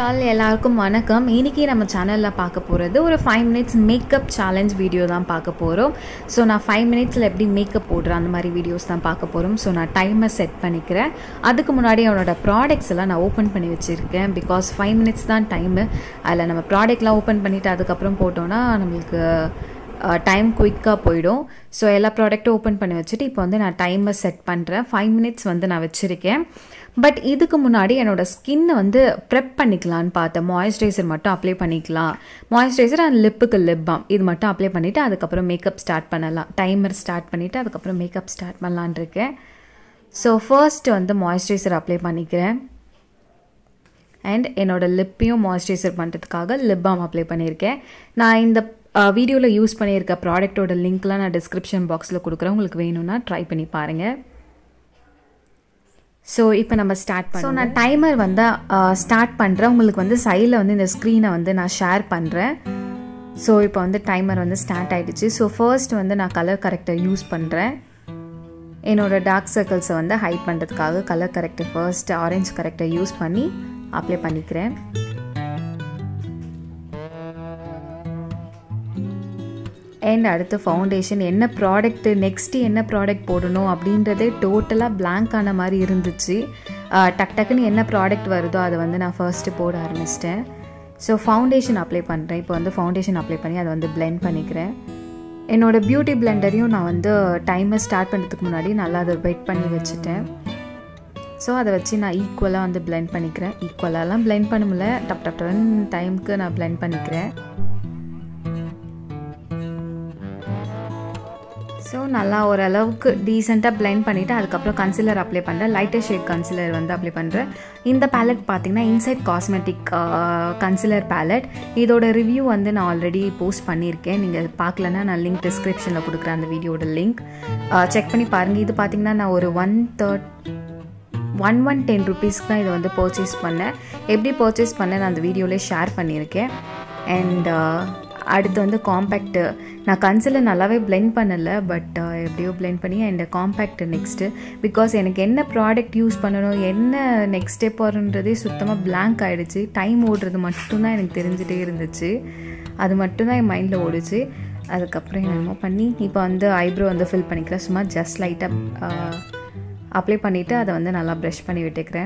all எல்லாருக்கும் வணக்கம் இன்னைக்கு நம்ம சேனலில் பார்க்க போகிறது ஒரு five minutes makeup challenge video தான் பார்க்க போகிறோம் ஸோ நான் ஃபைவ் மினிட்ஸில் எப்படி மேக்கப் போடுறேன் அந்த மாதிரி வீடியோஸ் தான் பார்க்க போகிறோம் ஸோ நான் டைமர் செட் பண்ணிக்கிறேன் அதுக்கு முன்னாடி அவனோட ப்ராடக்ட்ஸ் எல்லாம் நான் ஓப்பன் பண்ணி வச்சுருக்கேன் பிகாஸ் ஃபைவ் மினிட்ஸ் தான் டைமு அதில் நம்ம ப்ராடக்ட்லாம் ஓப்பன் பண்ணிவிட்டு அதுக்கப்புறம் போட்டோன்னா நம்மளுக்கு டைம் குயிக்காக போயிடும் ஸோ எல்லா ப்ராடக்ட்டும் ஓப்பன் பண்ணி வச்சுட்டு இப்போ வந்து நான் டைமர் செட் பண்ணுறேன் ஃபைவ் மினிட்ஸ் வந்து நான் வச்சுருக்கேன் பட் இதுக்கு முன்னாடி என்னோடய ஸ்கின்னை வந்து ப்ரெப் பண்ணிக்கலான்னு பார்த்தேன் மாய்ஸ்சரைசர் மட்டும் அப்ளை பண்ணிக்கலாம் மாய்ஸ்சரைசர் அண்ட் லிப்புக்கு லிப் பாம் இது மட்டும் அப்ளை பண்ணிவிட்டு அதுக்கப்புறம் மேக்கப் ஸ்டார்ட் பண்ணலாம் டைமர் ஸ்டார்ட் பண்ணிவிட்டு அதுக்கப்புறம் மேக்கப் ஸ்டார்ட் பண்ணலான் இருக்கேன் ஸோ ஃபர்ஸ்ட் வந்து மாய்ஸ்சரைசர் அப்ளை பண்ணிக்கிறேன் அண்ட் என்னோடய லிப்பையும் மாய்ஸ்சரைசர் பண்ணுறதுக்காக லிப் பாம் அப்ளை பண்ணியிருக்கேன் நான் இந்த வீடியோவில் யூஸ் பண்ணியிருக்க ப்ராடக்ட்டோட லிங்க்லாம் நான் டிஸ்கிரிப்ஷன் பாக்ஸில் கொடுக்குறேன் உங்களுக்கு வேணும்னா ட்ரை பண்ணி பாருங்கள் ஸோ இப்போ நம்ம ஸ்டார்ட் பண்ண ஸோ நான் டைமர் வந்து ஸ்டார்ட் பண்ணுறேன் உங்களுக்கு வந்து சைடில் வந்து இந்த ஸ்க்ரீனை வந்து நான் ஷேர் பண்ணுறேன் ஸோ இப்போ வந்து டைமர் வந்து ஸ்டார்ட் ஆகிடுச்சு ஸோ ஃபர்ஸ்ட் வந்து நான் கலர் கரெக்டர் யூஸ் பண்ணுறேன் என்னோடய டார்க் சர்க்கிள்ஸை வந்து ஹைட் பண்ணுறதுக்காக colour corrector first orange corrector use பண்ணி அப்ளை பண்ணிக்கிறேன் அண்ட் அடுத்து ஃபவுண்டேஷன் என்ன ப்ராடக்ட்டு நெக்ஸ்ட்டு என்ன ப்ராடக்ட் போடணும் அப்படின்றதே டோட்டலாக பிளாங்க் ஆன மாதிரி இருந்துச்சு டக் டக்குன்னு என்ன ப்ராடக்ட் வருதோ அதை வந்து நான் ஃபர்ஸ்ட்டு போட ஆரம்பிச்சிட்டேன் ஸோ ஃபவுண்டேஷன் அப்ளை பண்ணுறேன் இப்போ வந்து ஃபவுண்டேஷன் அப்ளை பண்ணி அதை வந்து பிளெண்ட் பண்ணிக்கிறேன் என்னோடய பியூட்டி பிளெண்டரையும் நான் வந்து டைமர் ஸ்டார்ட் பண்ணுறதுக்கு முன்னாடி நல்லா அதை வெயிட் பண்ணி வச்சுட்டேன் ஸோ அதை வச்சு நான் ஈக்குவலாக வந்து பிளெண்ட் பண்ணிக்கிறேன் ஈக்குவலாலாம் பிளெண்ட் பண்ண முடியல டப் டப் டப் டைமுக்கு நான் பிளெண்ட் பண்ணிக்கிறேன் ஸோ நல்லா ஓரளவுக்கு டீசெண்டாக பிளெண்ட் பண்ணிவிட்டு அதுக்கப்புறம் கன்சிலர் அப்ளை பண்ணுறேன் லைட்டர் ஷேட் கன்சிலர் வந்து அப்ளை பண்ணுறேன் இந்த பேலட் பார்த்தீங்கன்னா இன்சைட் காஸ்மெட்டிக் கன்சிலர் பேலட் இதோட ரிவ்யூ வந்து நான் ஆல்ரெடி போஸ்ட் பண்ணியிருக்கேன் நீங்கள் பார்க்கலன்னா நான் லிங்க் டிஸ்கிரிப்ஷனில் கொடுக்குறேன் அந்த வீடியோட லிங்க் செக் பண்ணி பாருங்கள் இது பார்த்தீங்கன்னா நான் ஒரு one third one one ten ருபீஸ்க்கு தான் இதை வந்து பர்ச்சேஸ் பண்ணேன் எப்படி பர்ச்சேஸ் பண்ணேன் நான் அந்த வீடியோவிலே ஷேர் பண்ணியிருக்கேன் அண்ட் அடுத்து வந்து காம்பேக்ட்டு நான் கன்சிலர் நல்லாவே பிளெண்ட் பண்ணலை பட் எப்படியோ பிளெண்ட் பண்ணி அண்ட் காம்பேக்ட் நெக்ஸ்ட்டு பிகாஸ் எனக்கு என்ன ப்ராடக்ட் யூஸ் பண்ணணும் என்ன நெக்ஸ்ட் ஸ்டெப் வருன்றதே சுத்தமாக பிளாங்க் ஆகிடுச்சு டைம் ஓடுறது மட்டும்தான் எனக்கு தெரிஞ்சிட்டே இருந்துச்சு அது மட்டும்தான் என் மைண்டில் ஓடுச்சு அதுக்கப்புறம் என்னமோ பண்ணி இப்போ வந்து ஐப்ரோ வந்து ஃபில் பண்ணிக்கிறேன் சும்மா ஜஸ்ட் லைட்டாக அப்ளை பண்ணிவிட்டு அதை வந்து நல்லா ப்ரஷ் பண்ணி விட்டுக்கிறேன்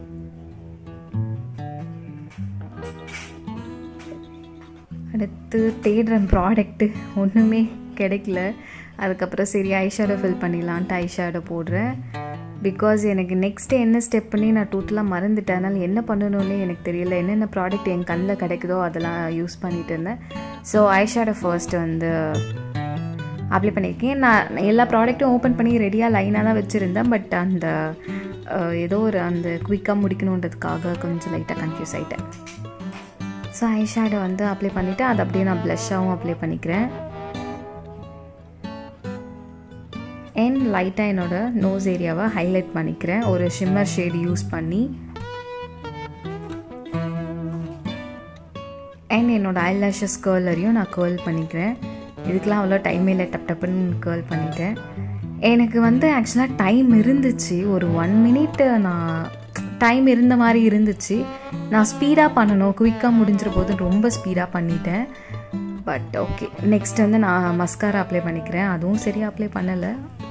அடுத்து தேடுறேன் ப்ராடக்ட்டு ஒன்றுமே கிடைக்கல அதுக்கப்புறம் சரி ஐஷேடோ ஃபில் பண்ணிடலான்ட்டு ஐஷேடோ போடுறேன் பிகாஸ் எனக்கு நெக்ஸ்ட்டு என்ன ஸ்டெப் பண்ணி நான் டோட்டலாக மறந்துட்டேன் அதனால் என்ன பண்ணணும்னு எனக்கு தெரியல என்னென்ன ப்ராடக்ட் என் கண்ணில் கிடைக்குதோ அதெல்லாம் யூஸ் பண்ணிட்டு இருந்தேன் ஸோ ஐஷேடோ ஃபர்ஸ்ட் வந்து அப்ளை பண்ணியிருக்கேன் நான் எல்லா ப்ராடக்ட்டும் ஓப்பன் பண்ணி ரெடியாக லைனாக தான் வச்சுருந்தேன் பட் அந்த ஏதோ ஒரு அந்த குயிக்காக முடிக்கணுன்றதுக்காக கொஞ்சம் லைட்டாக கன்ஃபியூஸ் ஆகிட்டேன் ஸோ ஐஷேடோ வந்து அப்ளை பண்ணிவிட்டு அதை அப்படியே நான் ப்ளஷ்ஷாகவும் அப்ளை பண்ணிக்கிறேன் அண்ட் லைட்டாக என்னோடய நோஸ் ஏரியாவை ஹைலைட் பண்ணிக்கிறேன் ஒரு ஷிம்மர் ஷேட் யூஸ் பண்ணி அண்ட் என்னோடய ஐலாஷஸ் கேர்லரையும் நான் கேர்ல் பண்ணிக்கிறேன் இதுக்கெலாம் அவ்வளோ டைமே இல்லை டப் டப்புன்னு கேர்ல் பண்ணிட்டேன் எனக்கு வந்து ஆக்சுவலாக டைம் இருந்துச்சு ஒரு ஒன் மினிட் நான் டைம் இருந்த மாதிரி இருந்துச்சு நான் ஸ்பீடாக பண்ணணும் குயிக்காக முடிஞ்சிட போது ரொம்ப ஸ்பீடாக பண்ணிட்டேன் பட் ஓகே நெக்ஸ்ட் வந்து நான் மஸ்காரா அப்ளை பண்ணிக்கிறேன் அதுவும் சரியாக அப்ளை பண்ணலை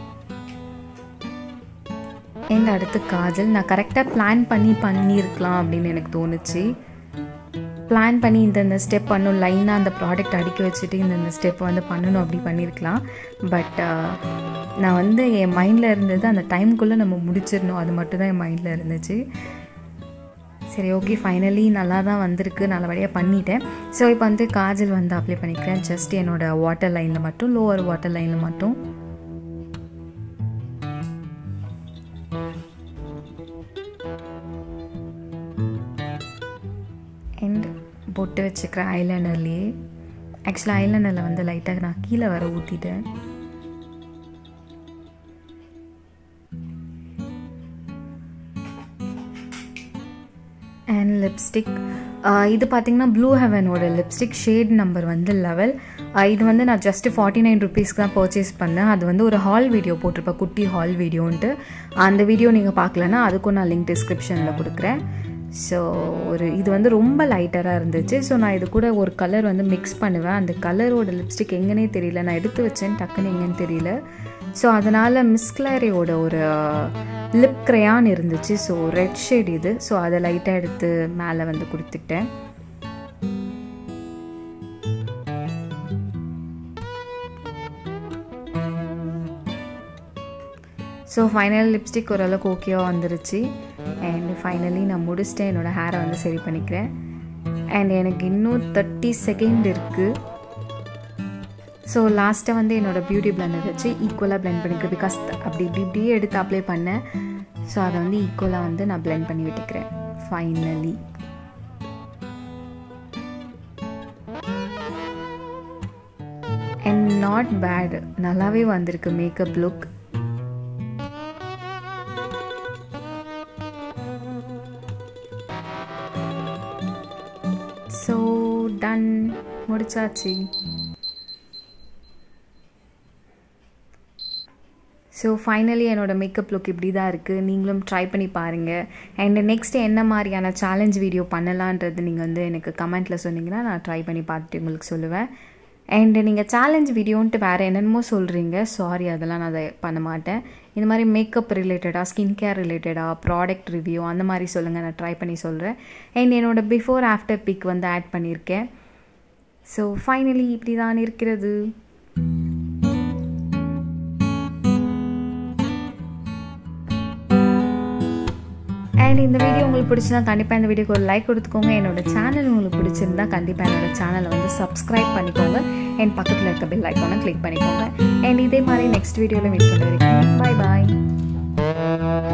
அண்ட் அடுத்து காஜல் நான் கரெக்டாக பிளான் பண்ணி பண்ணியிருக்கலாம் அப்படின்னு எனக்கு தோணுச்சு பிளான் பண்ணி இந்தந்த ஸ்டெப் பண்ணணும் லைனாக அந்த ப்ராடக்ட் அடிக்க வச்சுட்டு இந்தந்த ஸ்டெப் வந்து பண்ணணும் அப்படி பண்ணியிருக்கலாம் பட் நான் வந்து என் மைண்டில் இருந்தது அந்த டைமுக்குள்ளே நம்ம முடிச்சிடணும் அது மட்டும் தான் என் மைண்டில் இருந்துச்சு சரி ஓகே ஃபைனலி நல்லா தான் வந்திருக்கு நல்லபடியாக பண்ணிட்டேன் ஸோ இப்போ வந்து காஜல் வந்து அப்ளை பண்ணிக்கிறேன் ஜஸ்ட் என்னோடய வாட்டர் லைனில் மட்டும் லோவர் வாட்டர் லைனில் மட்டும் அண்ட் பொட்டு வச்சுக்கிறேன் ஐலைனர்லேயே ஆக்சுவலாக ஐலைனரில் வந்து லைட்டாக நான் கீழே வர ஊற்றிட்டேன் அண்ட் லிப்ஸ்டிக் இது பார்த்தீங்கன்னா ப்ளூ ஹெவனோட லிப்ஸ்டிக் ஷேட் நம்பர் வந்து லெவல் இது வந்து நான் ஜஸ்ட்டு ஃபார்ட்டி நைன் ருபீஸ்க்கு தான் பர்ச்சேஸ் பண்ணேன் அது வந்து ஒரு ஹால் வீடியோ போட்டிருப்பேன் குட்டி ஹால் வீடியோன்ட்டு அந்த வீடியோ நீங்கள் பார்க்கலன்னா அதுக்கும் நான் லிங்க் டிஸ்கிரிப்ஷனில் கொடுக்குறேன் ஸோ ஒரு இது வந்து ரொம்ப லைட்டராக இருந்துச்சு ஸோ நான் இது கூட ஒரு கலர் வந்து மிக்ஸ் பண்ணுவேன் அந்த கலரோட லிப்ஸ்டிக் எங்கன்னே தெரியல நான் எடுத்து வச்சேன் டக்குன்னு எங்கன்னு தெரியல ஸோ அதனால் மிஸ்கிளாரியோட ஒரு லிப் க்ரையான் இருந்துச்சு ஸோ ரெட் ஷேட் இது ஸோ அதை லைட்டாக எடுத்து மேலே வந்து கொடுத்துட்டேன் ஸோ ஃபைனல் லிப்ஸ்டிக் ஓரளவுக்கு ஓகேவாக வந்துருச்சு அண்ட் ஃபைனலி நான் முடிச்சிட்டேன் என்னோடய ஹேரை வந்து சரி பண்ணிக்கிறேன் அண்ட் எனக்கு இன்னும் தேர்ட்டி செகண்ட் இருக்குது ஸோ லாஸ்ட்டாக வந்து என்னோடய பியூட்டி பிளண்டர் வச்சு ஈக்குவலாக பிளெண்ட் பண்ணிக்கிறேன் பிகாஸ் அப்படி இப்படி இப்படியே எடுத்து அப்ளை பண்ணேன் ஸோ அதை வந்து ஈக்குவலாக வந்து நான் பிளெண்ட் பண்ணி விட்டுக்கிறேன் ஃபைனலி அண்ட் நாட் பேட் நல்லாவே வந்திருக்கு மேக்கப் லுக் ஸோ டன் முடிச்சாச்சு ஸோ ஃபைனலி என்னோடய மேக்கப் லுக் இப்படி தான் இருக்குது நீங்களும் ட்ரை பண்ணி பாருங்கள் அண்ட் நெக்ஸ்ட் என்ன மாதிரியான சேலஞ்ச் வீடியோ பண்ணலான்றது நீங்கள் வந்து எனக்கு கமெண்ட்டில் சொன்னீங்கன்னா நான் ட்ரை பண்ணி பார்த்துட்டு உங்களுக்கு சொல்லுவேன் அண்டு நீங்கள் சேலஞ்ச் வீடியோன்ட்டு வேறு என்னென்னமோ சொல்கிறீங்க சாரி அதெல்லாம் நான் அதை பண்ண மாட்டேன் இந்த மாதிரி மேக்கப் ரிலேட்டடாக ஸ்கின் கேர் ரிலேட்டடாக ப்ராடக்ட் ரிவ்யூ அந்த மாதிரி சொல்லுங்கள் நான் ட்ரை பண்ணி சொல்கிறேன் அண்ட் என்னோடய பிஃபோர் ஆஃப்டர் பிக் வந்து ஆட் பண்ணியிருக்கேன் ஸோ ஃபைனலி இப்படி தான் இருக்கிறது அண்ட் இந்த வீடியோ உங்களுக்கு பிடிச்சிருந்தா கண்டிப்பாக இந்த வீடியோக்கு ஒரு லைக் கொடுத்துக்கோங்க என்னோட சேனல் உங்களுக்கு பிடிச்சிருந்தா கண்டிப்பாக என்னோட சேனலை வந்து சப்ஸ்கிரைப் பண்ணிக்கோங்க என் பக்கத்தில் இருக்க பெல் ஐக்கானை கிளிக் பண்ணிக்கோங்க அண்ட் இதே மாதிரி நெக்ஸ்ட் வீடியோவில் மீட் பண்ண வரைக்கும் பாய் பாய்